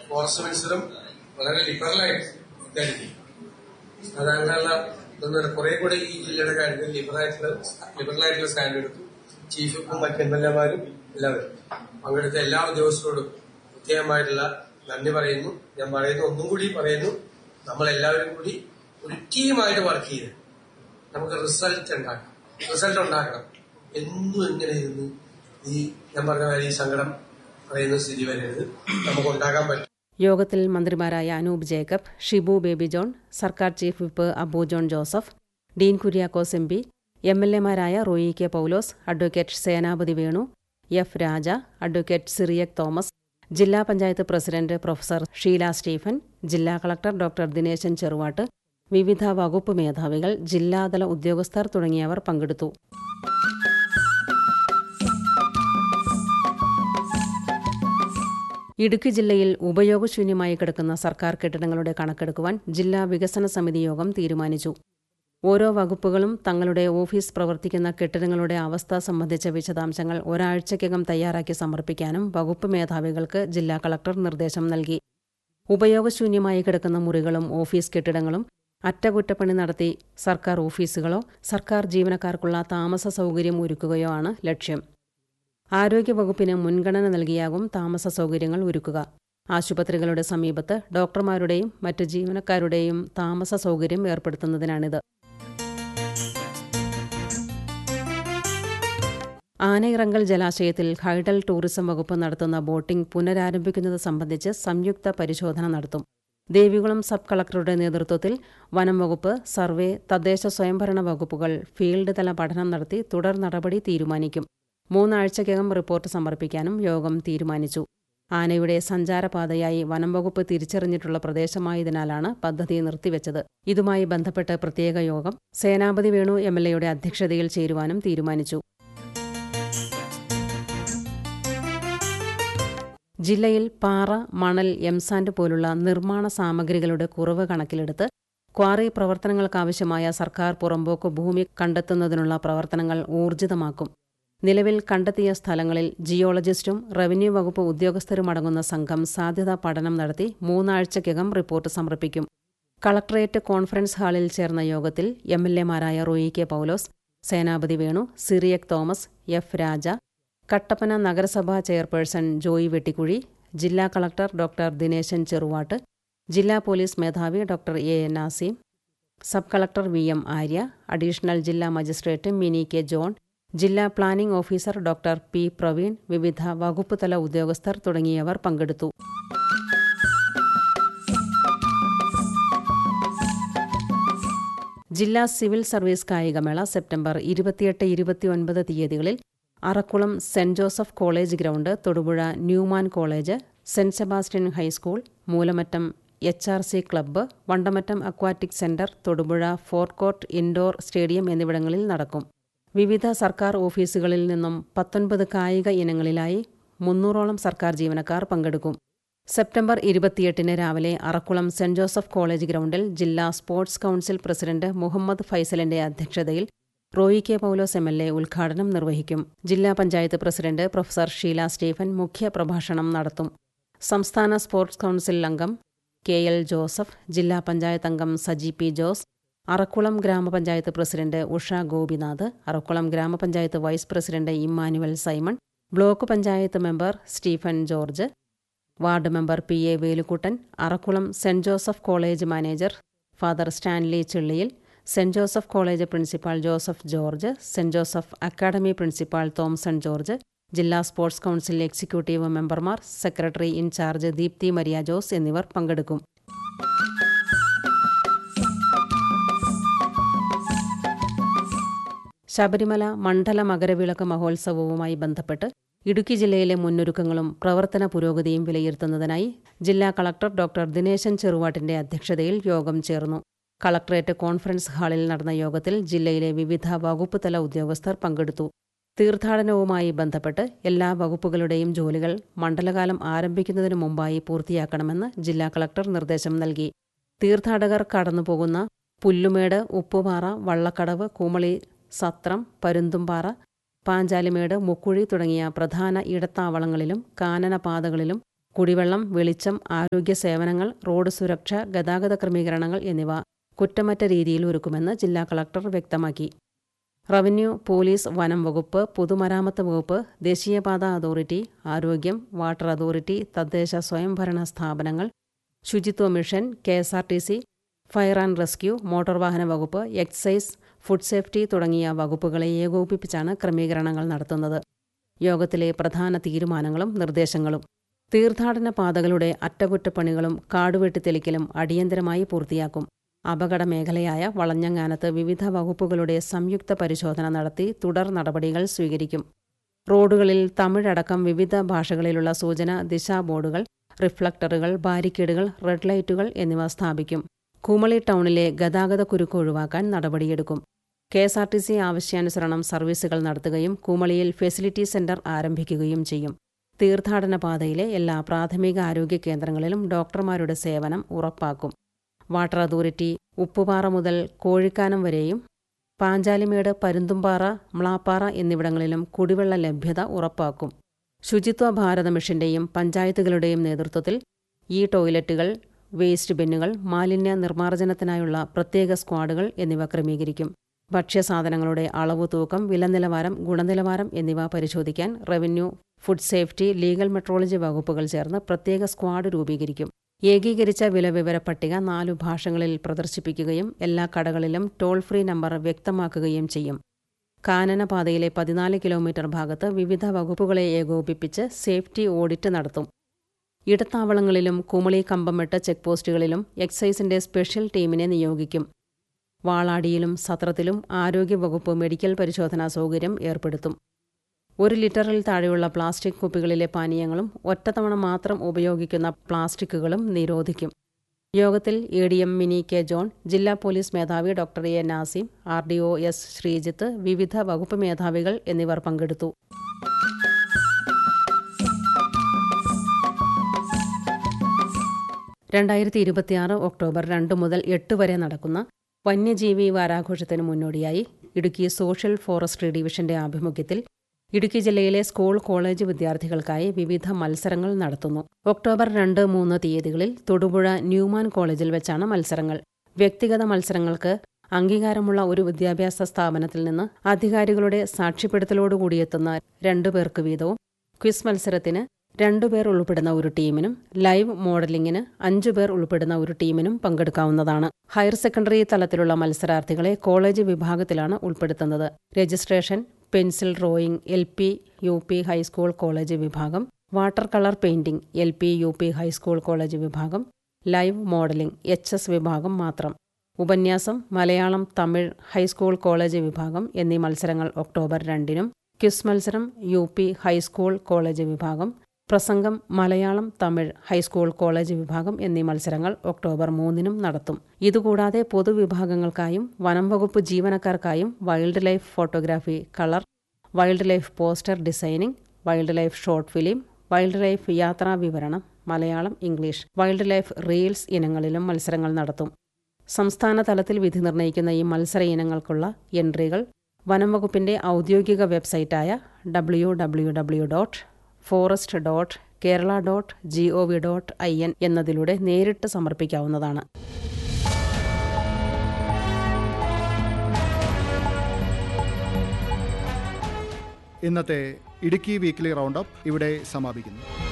forest മത്സരം വളരെ ലിബറലായിട്ട് കരുതി അതങ്ങനെയുള്ള ഇതൊന്നും കുറെ കൂടെ ഈ ജില്ലയുടെ കാര്യത്തിൽ ലിബറലായിട്ടുള്ള ലിബറലായിട്ടുള്ള സ്റ്റാൻഡ് എടുത്തു ചീഫ് വിപ്പും മറ്റ് എം എൽ എമാരും എല്ലാവരും പങ്കെടുത്ത എല്ലാ ഉദ്യോഗസ്ഥരോടും പ്രത്യേകമായിട്ടുള്ള നന്ദി പറയുന്നു ഞാൻ പറയുന്നു ഒന്നും കൂടി പറയുന്നു നമ്മളെല്ലാവരും കൂടി ഒരു ടീമായിട്ട് വർക്ക് ചെയ്ത് നമുക്ക് റിസൾട്ട് ഉണ്ടാക്കണം റിസൾട്ട് ഉണ്ടാക്കണം എന്നും ഇങ്ങനെ ഇരുന്ന് ഈ ഞാൻ പറഞ്ഞ കാര്യം ഈ സങ്കടം പറയുന്ന സ്ഥിതി വരരുത് നമുക്ക് ഉണ്ടാക്കാൻ പറ്റും യോഗത്തിൽ മന്ത്രിമാരായ അനൂപ് ജേക്കബ് ഷിബു ബേബി ജോൺ സർക്കാർ chief whip Abu John Joseph Dean Kuriakose M P M L എമാരായ Roy K Paulose advocate Senapathy Venu F Raja advocate Cyriac Thomas ജില്ലാ പഞ്ചായത്ത് പ്രസിഡന്റ് പ്രൊഫസർ ഷീല സ്റ്റീഫൻ ജില്ലാ കളക്ടർ ഡോക്ടർ ദിനേശൻ ചെറുവാട്ട് വിവിധ വകുപ്പ് മേധാവികൾ ജില്ലാതല ഉദ്യോഗസ്ഥർ തുടങ്ങിയവർ പങ്കെടുത്തു ഇടുക്കി ജില്ലയിൽ ഉപയോഗശൂന്യമായി കിടക്കുന്ന സർക്കാർ കെട്ടിടങ്ങളുടെ കണക്കെടുക്കുവാൻ ജില്ലാ വികസന സമിതി യോഗം തീരുമാനിച്ചു ഓരോ വകുപ്പുകളും തങ്ങളുടെ ഓഫീസ് പ്രവർത്തിക്കുന്ന കെട്ടിടങ്ങളുടെ അവസ്ഥ സംബന്ധിച്ച വിശദാംശങ്ങൾ ഒരാഴ്ചയ്ക്കകം തയ്യാറാക്കി സമർപ്പിക്കാനും വകുപ്പ് മേധാവികൾക്ക് ജില്ലാ കളക്ടർ നിർദ്ദേശം നൽകി ഉപയോഗശൂന്യമായി കിടക്കുന്ന മുറികളും ഓഫീസ് കെട്ടിടങ്ങളും അറ്റകുറ്റപ്പണി നടത്തി സർക്കാർ ഓഫീസുകളോ സർക്കാർ ജീവനക്കാർക്കുള്ള താമസ സൗകര്യം ഒരുക്കുകയോ ആണ് ലക്ഷ്യം ആരോഗ്യവകുപ്പിന് മുൻഗണന നൽകിയാകും താമസ സൗകര്യങ്ങൾ ഒരുക്കുക ആശുപത്രികളുടെ സമീപത്ത് ഡോക്ടർമാരുടെയും മറ്റ് ജീവനക്കാരുടെയും താമസ സൗകര്യം ഏർപ്പെടുത്തുന്നതിനാണിത് ആനയിറങ്കൽ ജലാശയത്തിൽ ഹൈഡൽ ടൂറിസം വകുപ്പ് നടത്തുന്ന ബോട്ടിംഗ് പുനരാരംഭിക്കുന്നത് സംബന്ധിച്ച് സംയുക്ത പരിശോധന നടത്തും ദേവികുളം സബ് കളക്ടറുടെ നേതൃത്വത്തിൽ വനം വകുപ്പ് സർവേ തദ്ദേശ സ്വയംഭരണ വകുപ്പുകൾ ഫീൽഡ് തല പഠനം നടത്തി തുടർ നടപടി തീരുമാനിക്കും മൂന്നാഴ്ചയ്ക്കകം റിപ്പോർട്ട് സമർപ്പിക്കാനും യോഗം തീരുമാനിച്ചു ആനയുടെ സഞ്ചാരപാതയായി വനം വകുപ്പ് തിരിച്ചറിഞ്ഞിട്ടുള്ള പ്രദേശമായതിനാലാണ് പദ്ധതി നിർത്തിവെച്ചത് ഇതുമായി ബന്ധപ്പെട്ട് പ്രത്യേക യോഗം സേനാപതി വേണു എം എൽ എയുടെ അധ്യക്ഷതയിൽ ചേരുവാനും തീരുമാനിച്ചു ജില്ലയിൽ പാറ മണൽ എംസാൻഡ് പോലുള്ള നിർമ്മാണ സാമഗ്രികളുടെ കുറവ് കണക്കിലെടുത്ത് ക്വാറി പ്രവർത്തനങ്ങൾക്കാവശ്യമായ സർക്കാർ പുറമ്പോക്ക് ഭൂമി കണ്ടെത്തുന്നതിനുള്ള പ്രവർത്തനങ്ങൾ ഊർജിതമാക്കും നിലവിൽ കണ്ടെത്തിയ സ്ഥലങ്ങളിൽ ജിയോളജിസ്റ്റും റവന്യൂ വകുപ്പ് ഉദ്യോഗസ്ഥരുമടങ്ങുന്ന സംഘം സാധ്യതാ പഠനം നടത്തി മൂന്നാഴ്ചയ്ക്കകം റിപ്പോർട്ട് സമർപ്പിക്കും കളക്ടറേറ്റ് കോൺഫറൻസ് ഹാളിൽ ചേർന്ന യോഗത്തിൽ എം എൽ എമാരായ റോയി കെ പൌലോസ് സേനാപതി വേണു സിറിയക് തോമസ് എഫ് രാജ കട്ടപ്പന നഗരസഭാ ചെയർപേഴ്സൺ ജോയി വെട്ടിക്കുഴി ജില്ലാ കളക്ടർ ഡോക്ടർ ദിനേശൻ ചെറുവാട്ട് ജില്ലാ പോലീസ് മേധാവി doctor A N Naseem sub collector V M Arya additional ജില്ലാ മജിസ്ട്രേറ്റ് മിനി കെ ജോൺ ജില്ലാ planning officer doctor P Praveen വിവിധ വകുപ്പ് തല ഉദ്യോഗസ്ഥർ തുടങ്ങിയവർ പങ്കെടുത്തു ജില്ലാ സിവിൽ സർവീസ് കായികമേള സെപ്റ്റംബർ ഇരുപത്തിയെട്ട് ഇരുപത്തിയൊൻപത് തീയതികളിൽ Arakkulam Saint Joseph college ground Thodupuzha Newman college Saint Sebastian high school Moolamattom H R C club Vandamattam aquatic centre Thodupuzha forecourt indoor stadium എന്നിവിടങ്ങളിൽ നടക്കും വിവിധ സർക്കാർ ഓഫീസുകളിൽ നിന്നും പത്തൊൻപത് കായിക ഇനങ്ങളിലായി മുന്നൂറോളം സർക്കാർ ജീവനക്കാർ പങ്കെടുക്കും സെപ്റ്റംബർ ഇരുപത്തിയെട്ടിന് രാവിലെ അറക്കുളം സെന്റ് ജോസഫ് കോളേജ് ഗ്രൗണ്ടിൽ ജില്ലാ സ്പോർട്സ് കൌൺസിൽ പ്രസിഡന്റ് മുഹമ്മദ് ഫൈസലിന്റെ അധ്യക്ഷതയിൽ Roy K Paulose M L A ഉദ്ഘാടനം നിർവഹിക്കും ജില്ലാ പഞ്ചായത്ത് പ്രസിഡന്റ് പ്രൊഫസർ ഷീല സ്റ്റീഫൻ മുഖ്യ പ്രഭാഷണം നടത്തും സംസ്ഥാന സ്പോർട്സ് കൌൺസിൽ അംഗം കെ എൽ ജോസഫ് ജില്ലാ പഞ്ചായത്ത് അംഗം സജി പി ജോസ് അറക്കുളം ഗ്രാമപഞ്ചായത്ത് പ്രസിഡന്റ് ഉഷ ഗോപിനാഥ് അറക്കുളം ഗ്രാമപഞ്ചായത്ത് vice president Immanuel Simon block panchayat member Stephen George ward member P A Velukkuttan Arakkulam Saint Joseph college manager father Stanley Chilliyil Saint Joseph college principal Joseph George Saint Joseph academy principal Thomson George ജില്ലാ സ്പോർട്സ് കൌൺസിൽ എക്സിക്യൂട്ടീവ് മെമ്പർമാർ സെക്രട്ടറി ഇൻചാർജ് ദീപ്തി മരിയ ജോസ് എന്നിവർ പങ്കെടുക്കും ശബരിമല മണ്ഡല മകരവിളക്ക് മഹോത്സവവുമായി ബന്ധപ്പെട്ട് ഇടുക്കി ജില്ലയിലെ മുന്നൊരുക്കങ്ങളും പ്രവർത്തന പുരോഗതിയും വിലയിരുത്തുന്നതിനായി ജില്ലാ കളക്ടർ ഡോക്ടർ ദിനേശൻ ചെറുവാട്ടിന്റെ അധ്യക്ഷതയിൽ യോഗം ചേർന്നു കളക്ടറേറ്റ് കോൺഫറൻസ് ഹാളിൽ നടന്ന യോഗത്തിൽ ജില്ലയിലെ വിവിധ വകുപ്പ് തല ഉദ്യോഗസ്ഥർ പങ്കെടുത്തു തീർത്ഥാടനവുമായി ബന്ധപ്പെട്ട് എല്ലാ വകുപ്പുകളുടെയും ജോലികൾ മണ്ഡലകാലം ആരംഭിക്കുന്നതിനു മുമ്പായി പൂർത്തിയാക്കണമെന്ന് ജില്ലാ കളക്ടർ നിർദ്ദേശം നൽകി തീർത്ഥാടകർ കടന്നുപോകുന്ന പുല്ലുമേട് ഉപ്പുപാറ വള്ളക്കടവ് കുമളി സത്രം പരുന്തുംപാറ പാഞ്ചാലിമേട് മുക്കുഴി തുടങ്ങിയ പ്രധാന ഇടത്താവളങ്ങളിലും കാനനപാതകളിലും കുടിവെള്ളം വെളിച്ചം ആരോഗ്യ സേവനങ്ങൾ റോഡ് സുരക്ഷ ഗതാഗത ക്രമീകരണങ്ങൾ എന്നിവ കുറ്റമറ്റ രീതിയിൽ ഒരുക്കുമെന്ന് ജില്ലാ കളക്ടർ വ്യക്തമാക്കി റവന്യൂ പോലീസ് വനം വകുപ്പ് പൊതുമരാമത്ത് വകുപ്പ് ദേശീയപാത അതോറിറ്റി ആരോഗ്യം വാട്ടർ അതോറിറ്റി തദ്ദേശ സ്വയംഭരണ സ്ഥാപനങ്ങൾ ശുചിത്വ mission K S R T C fire and rescue motor വാഹന വകുപ്പ് എക്സൈസ് ഫുഡ് സേഫ്റ്റി തുടങ്ങിയ വകുപ്പുകളെ ഏകോപിപ്പിച്ചാണ് ക്രമീകരണങ്ങൾ നടത്തുന്നത് യോഗത്തിലെ പ്രധാന തീരുമാനങ്ങളും നിർദ്ദേശങ്ങളും തീർത്ഥാടന പാതകളുടെ അറ്റകുറ്റപ്പണികളും കാടുവെട്ടിത്തെളിക്കലും അടിയന്തരമായി പൂർത്തിയാക്കും അപകട മേഖലയായ വളഞ്ഞങ്ങാനത്ത് വിവിധ വകുപ്പുകളുടെ സംയുക്ത പരിശോധന നടത്തി തുടർ നടപടികൾ സ്വീകരിക്കും റോഡുകളിൽ തമിഴടക്കം വിവിധ ഭാഷകളിലുള്ള സൂചന ദിശാ ബോർഡുകൾ റിഫ്ലക്ടറുകൾ ബാരിക്കേഡുകൾ റെഡ് ലൈറ്റുകൾ എന്നിവ സ്ഥാപിക്കും കുമളി ടൗണിലെ ഗതാഗത കുരുക്ക് ഒഴിവാക്കാൻ നടപടിയെടുക്കും K S R T C ആവശ്യാനുസരണം സർവീസുകൾ നടത്തുകയും കുമളിയിൽ ഫെസിലിറ്റി സെന്റർ ആരംഭിക്കുകയും ചെയ്യും തീർത്ഥാടന പാതയിലെ എല്ലാ പ്രാഥമിക ആരോഗ്യ കേന്ദ്രങ്ങളിലും ഡോക്ടർമാരുടെ സേവനം ഉറപ്പാക്കും വാട്ടർ അതോറിറ്റി ഉപ്പുപാറ മുതൽ കോഴിക്കാനം വരെയും പാഞ്ചാലിമേട് പരുന്തുംപാറ മ്ലാപ്പാറ എന്നിവിടങ്ങളിലും കുടിവെള്ള ലഭ്യത ഉറപ്പാക്കും ശുചിത്വ ഭാരത മിഷന്റെയും പഞ്ചായത്തുകളുടെയും നേതൃത്വത്തിൽ ഈ ടോയ്ലറ്റുകൾ വേസ്റ്റ് ബിന്നുകൾ മാലിന്യ നിർമ്മാർജ്ജനത്തിനായുള്ള പ്രത്യേക സ്ക്വാഡുകൾ എന്നിവ ക്രമീകരിക്കും ഭക്ഷ്യസാധനങ്ങളുടെ അളവ് തൂക്കം വിലനിലവാരം ഗുണനിലവാരം എന്നിവ പരിശോധിക്കാൻ revenue food safety legal metrology വകുപ്പുകൾ ചേർന്ന് പ്രത്യേക സ്ക്വാഡ് രൂപീകരിക്കും ഏകീകരിച്ച വിലവിവര പട്ടിക നാലു ഭാഷകളിൽ പ്രദർശിപ്പിക്കുകയും എല്ലാ കടകളിലും ടോൾ ഫ്രീ നമ്പർ വ്യക്തമാക്കുകയും ചെയ്യും കാനനപാതയിലെ പതിനാല് കിലോമീറ്റർ ഭാഗത്ത് വിവിധ വകുപ്പുകളെ ഏകോപിപ്പിച്ച് സേഫ്റ്റി ഓഡിറ്റ് നടത്തും ഇടത്താവളങ്ങളിലും കുമളി കമ്പമെട്ട് ചെക്ക് പോസ്റ്റുകളിലും എക്സൈസിന്റെ സ്പെഷ്യൽ ടീമിനെ നിയോഗിക്കും വാളാടിയിലും സത്രത്തിലും ആരോഗ്യവകുപ്പ് മെഡിക്കൽ പരിശോധനാ സൗകര്യം ഏർപ്പെടുത്തും ഒരു ലിറ്ററിൽ താഴെയുള്ള പ്ലാസ്റ്റിക് കുപ്പികളിലെ പാനീയങ്ങളും ഒറ്റത്തവണ മാത്രം ഉപയോഗിക്കുന്ന പ്ലാസ്റ്റിക്കുകളും നിരോധിക്കും യോഗത്തിൽ A D M Mini K John ജില്ലാ പോലീസ് മേധാവി doctor A Nasim R D O S Sreejith വിവിധ വകുപ്പ് മേധാവികൾ എന്നിവർ പങ്കെടുത്തു രണ്ടായിരത്തി ഇരുപത്തിയാറ് ഒക്ടോബർ രണ്ട് മുതൽ എട്ട് വരെ നടക്കുന്ന വന്യജീവി വാരാഘോഷത്തിന് മുന്നോടിയായി ഇടുക്കി സോഷ്യൽ ഫോറസ്ട്രി ഡിവിഷന്റെ ആഭിമുഖ്യത്തിൽ ഇടുക്കി ജില്ലയിലെ സ്കൂൾ കോളേജ് വിദ്യാർത്ഥികൾക്കായി വിവിധ മത്സരങ്ങൾ നടത്തുന്നു ഒക്ടോബർ രണ്ട് മൂന്ന് തീയതികളിൽ തൊടുപുഴ ന്യൂമാൻ കോളേജിൽ വെച്ചാണ് മത്സരങ്ങൾ വ്യക്തിഗത മത്സരങ്ങൾക്ക് അംഗീകാരമുള്ള ഒരു വിദ്യാഭ്യാസ സ്ഥാപനത്തിൽ നിന്ന് അധികാരികളുടെ സാക്ഷ്യപ്പെടുത്തലോടുകൂടിയെത്തുന്ന രണ്ടു പേർക്ക് വീതവും ക്വിസ് മത്സരത്തിന് രണ്ടുപേർ ഉൾപ്പെടുന്ന ഒരു ടീമിനും ലൈവ് മോഡലിംഗിന് അഞ്ചുപേർ ഉൾപ്പെടുന്ന ഒരു ടീമിനും പങ്കെടുക്കാവുന്നതാണ് ഹയർ സെക്കൻഡറി തലത്തിലുള്ള മത്സരാർത്ഥികളെ കോളേജ് വിഭാഗത്തിലാണ് ഉൾപ്പെടുത്തുന്നത് registration pencil drawing L P U P high school college വിഭാഗം water colour painting L P U P high school college വിഭാഗം ലൈവ് മോഡലിംഗ് എച്ച് എസ് വിഭാഗം മാത്രം ഉപന്യാസം മലയാളം തമിഴ് ഹൈസ്കൂൾ കോളേജ് വിഭാഗം എന്നീ മത്സരങ്ങൾ ഒക്ടോബർ രണ്ടിനും ക്വിസ് മത്സരം യു പി ഹൈസ്കൂൾ കോളേജ് വിഭാഗം പ്രസംഗം മലയാളം തമിഴ് ഹൈസ്കൂൾ കോളേജ് വിഭാഗം എന്നീ മത്സരങ്ങൾ ഒക്ടോബർ മൂന്നിനും നടത്തും ഇതുകൂടാതെ പൊതുവിഭാഗങ്ങൾക്കായും വനം വകുപ്പ് ജീവനക്കാർക്കായും wildlife photography colour wildlife poster designing wildlife short film wildlife യാത്രാ വിവരണം Malayalam English wildlife reels ഇനങ്ങളിലും മത്സരങ്ങൾ നടത്തും സംസ്ഥാന തലത്തിൽ വിധി നിർണ്ണയിക്കുന്ന ഈ മത്സര ഇനങ്ങൾക്കുള്ള എൻട്രികൾ വനം വകുപ്പിന്റെ ഔദ്യോഗിക വെബ്സൈറ്റായ W W W dot forest dot Kerala dot G O V dot I N എന്നതിലൂടെ നേരിട്ട് സമർപ്പിക്കാവുന്നതാണ് ഇന്നത്തെ ഇടുക്കി വീക്ക്ലി റൗണ്ട് അപ്പ് ഇവിടെ സമാപിക്കുന്നു